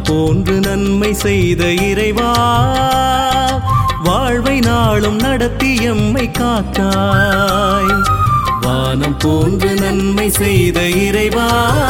வானம் போன்று நன்மை செய்த இறைவா வாழ்வை நாளும் நடத்தி எம்மை காத்தாய் வானம் போன்று நன்மை செய்த இறைவா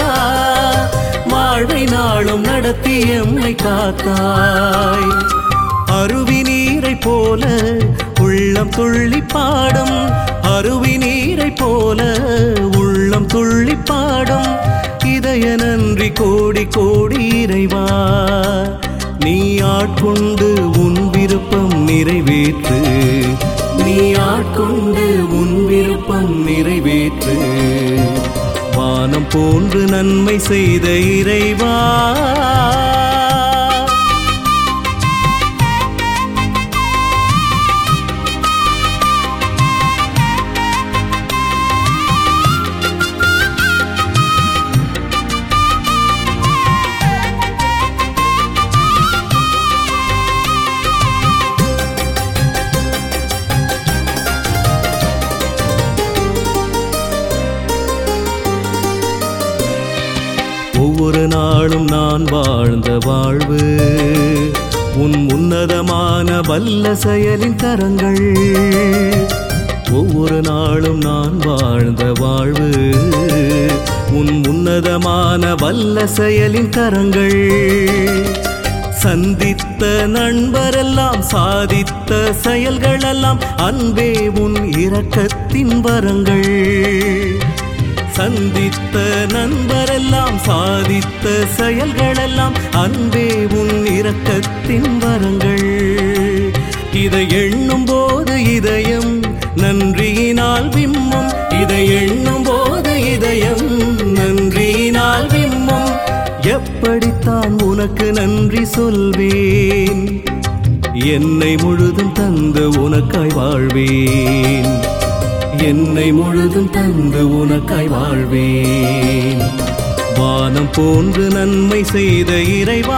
வாழ்வை நாளும் நடத்தி எம்மை காத்தாய் அருவி நீரை போல உள்ளம் துள்ளி பாடும் அருவி நீரை போல உள்ளம் துள்ளி பாடும் இதய நன்றி கோடி கோடி இறைவா நீ ஆட்கொண்டு உன் விருப்பம் நிறைவேற்று நீ ஆட்கொண்டு உன் விருப்பம் நிறைவேற்று வானம் போன்று நன்மை செய்த இறைவா ஒவ்வொரு நாளும் நான் வாழ்ந்த வாழ்வு உன் உன்னதமான வல்ல செயலின் கரங்கள் ஒவ்வொரு நாளும் நான் வாழ்ந்த வாழ்வு உன் உன்னதமான வல்ல செயலின் கரங்கள் சந்தித்த நண்பரெல்லாம் சாதித்த செயல்களெல்லாம் அன்பே உன் இரக்கத்தின் வரங்கள் சந்தித்த நண்பரெல்லாம் சாதித்த செயல்களெல்லாம் அன்பே உன் இரக்கத்தின் வரங்கள் இதை எண்ணும் போது இதயம் நன்றியினால் விம்மும் இதை எண்ணும் போது இதயம் நன்றியினால் விம்மும் எப்படித்தான் உனக்கு நன்றி சொல்வேன் என்னை முழுதும் தந்து உனக்காய் வாழ்வேன் என்னை முழுதும் தந்து உனக்காய் வாழ்வேன் வானம் போன்று நன்மை செய்த இறைவா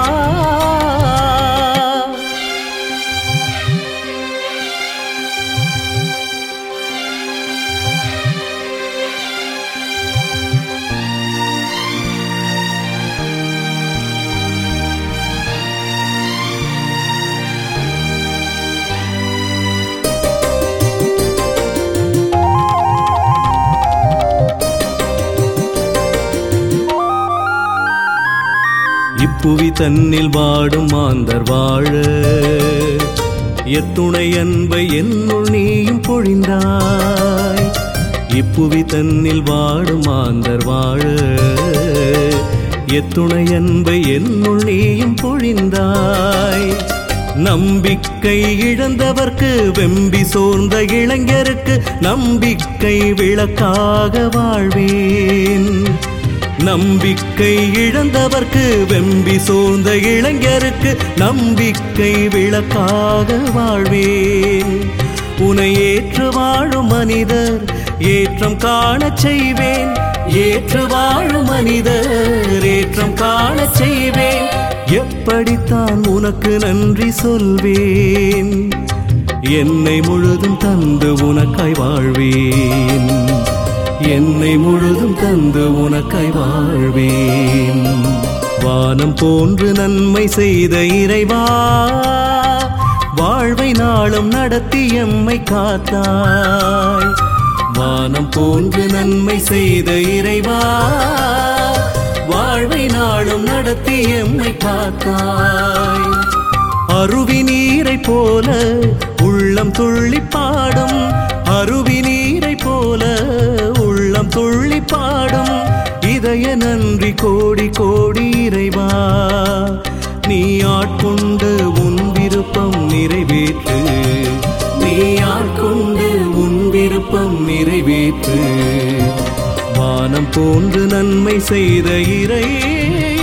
இப்புவி தன்னில் வாடும் மாந்தர் வாழ எத்துணை அன்பை என்னுள் நீயும் பொழிந்தாய் இப்புவி தன்னில் வாடும் மாந்தர் வாழ எத்துணை அன்பை என்னுள் நீயும் பொழிந்தாய் நம்பிக்கை இழந்தவர்க்கு வெம்பி சோர்ந்த இளைஞருக்கு நம்பிக்கை விளக்காக வாழ்வேன் நம்பிக்கை இழந்தவர்க்கு வெம்பி சோர்ந்த இளைஞருக்கு நம்பிக்கை விளக்காக வாழ்வேன் உனை ஏற்று வாழும் மனிதர் ஏற்றம் காணச் செய்வேன் ஏற்று வாழும் மனிதர் ஏற்றம் காணச் செய்வேன் எப்படித்தான் உனக்கு நன்றி சொல்வேன் என்னை முழுதும் தந்து உனக்காய் வாழ்வேன் என்னை முழுதும் தந்து உனக்காய் வாழ்வேன் வானம் போன்று நன்மை செய்த இறைவா வாழ்வை நாளும் நடத்தி எம்மை காத்தாய் வானம் போன்று நன்மை செய்த இறைவா வாழ்வை நாளும் நடத்தி எம்மை காத்தாய் அருவி நீரை போல உள்ளம் துள்ளி பாடும் அருவி நீரை போல உள்ளம் துள்ளி பாடும் இதய நன்றி கோடி கோடி இறைவா நீ ஆட்கொண்டு உன் விருப்பம் நிறைவேற்று நீ ஆட்கொண்டு உன் விருப்பம் நிறைவேற்று வானம் போன்று நன்மை செய்த இறை